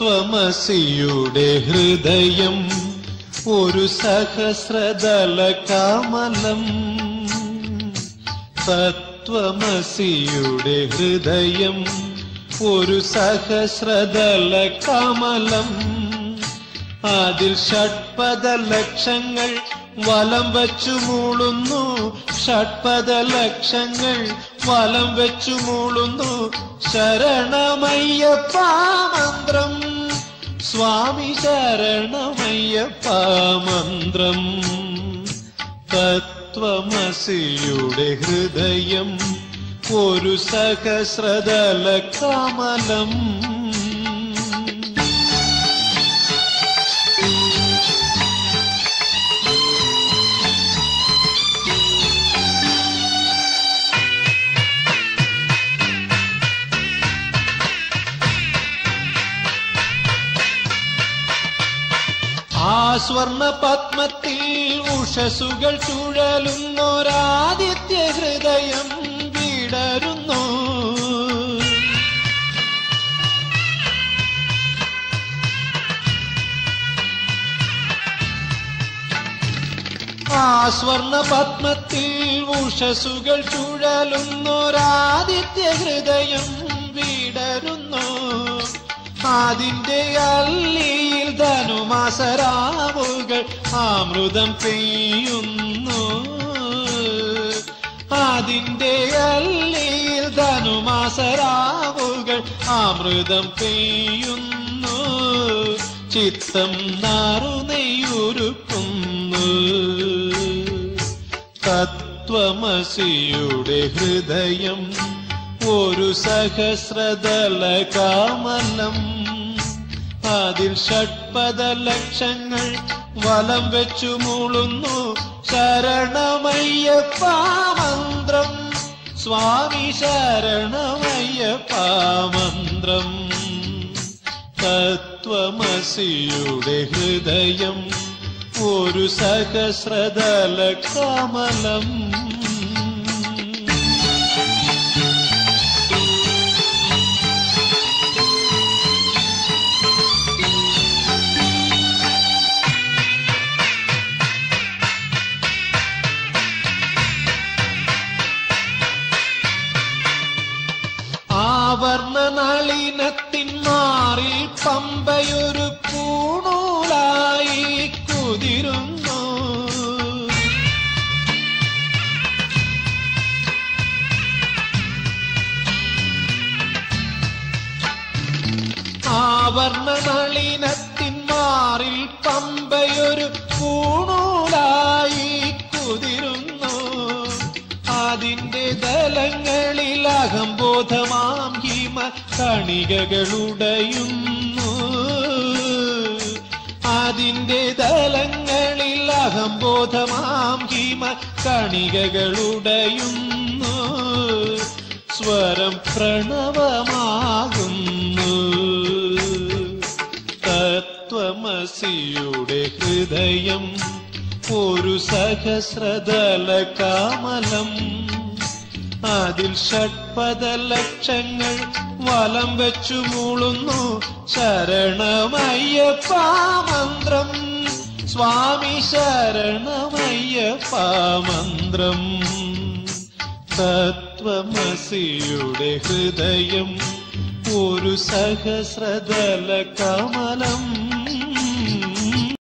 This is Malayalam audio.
തത്വമസിയുടെ ഹൃദയം ഒരു സഹസ്രദല കമലം തത്വമസിയുടെ ഹൃദയം ഒരു സഹസ്രദല കമലം അതിൽ ഷഡ്പദ ലക്ഷങ്ങൾ വലം വെച്ചു മൂളുന്നു ഷഡ്പദ ലക്ഷങ്ങൾ വലം വെച്ചു മൂളുന്നു ശരണമയ്യപ്പ മന്ത്രം സ്വാമി ശരണമയ്യപ്പ മന്ത്രം തത്വമസിയുടെ ഹൃദയം ഒരു സഹസ്രദല കമലം ആ സ്വർണ പത്മത്തിൽ ഉഷസുകൾ ചുഴലുന്നൊരാദിത്യ ഹൃദയം വിടരുന്നു ആ സ്വർണ പത്മത്തിൽ ഉഷസുകൾ ചുഴലുന്നൊരാദിത്യ ഹൃദയം വിടരുന്നു അതിന്റെ അല്ലിയിൽ ധനുമാസരാവുകൾ അമൃതം പെയ്യുന്നു അതിന്റെ അല്ലിയിൽ ധനുമാസരാവുകൾ അമൃതം പെയ്യുന്നു ചിത്തം നാറുനെയ്യൊരുക്കുന്നു തത്വമസിയുടെ ഹൃദയം ഒരു സഹസ്രദല കാമലം അതിൽ ഷഡ്പദ ലക്ഷങ്ങൾ വലം വെച്ചു മൂളുന്നു ശരണമയ്യപ്പ മന്ത്രം സ്വാമി ശരണമയ്യപ്പ മന്ത്രം തത്വമസിയുടെ ഹൃദയം ഒരു സഹസ്രദല കമലം ആവർണ നളിനത്തിൻ മാറിൽ പമ്പയൊരു പൂണൂലായി കുതിരുന്നു ആവർണ നളിനത്തിൻ മാറിൽ പമ്പയൊരു പൂണൂലായി കുതിരുന്നു അതിന്റെ ദലങ്ങളിൽ അഹംബോധമാം ഹിമ കണികകളുടയുന്നു അതിന്റെ ദലങ്ങളിൽ അഹംബോധമാം ഹിമ കണികകളുടയുന്നു സ്വരം പ്രണവമാകുന്നു തത്വമസിയുടെ ഹൃദയം ഒരു സഹസ്രദല കാമലം അതിൽ ഷഡ്പദ ലക്ഷങ്ങൾ വലം വെച്ചു മൂളുന്നു ശരണമയ്യപ്പ മന്ത്രം സ്വാമി ശരണമയ്യപ്പ മന്ത്രം തത്വമസിയുടെ ഹൃദയം ഒരു സഹസ്രദല കമലം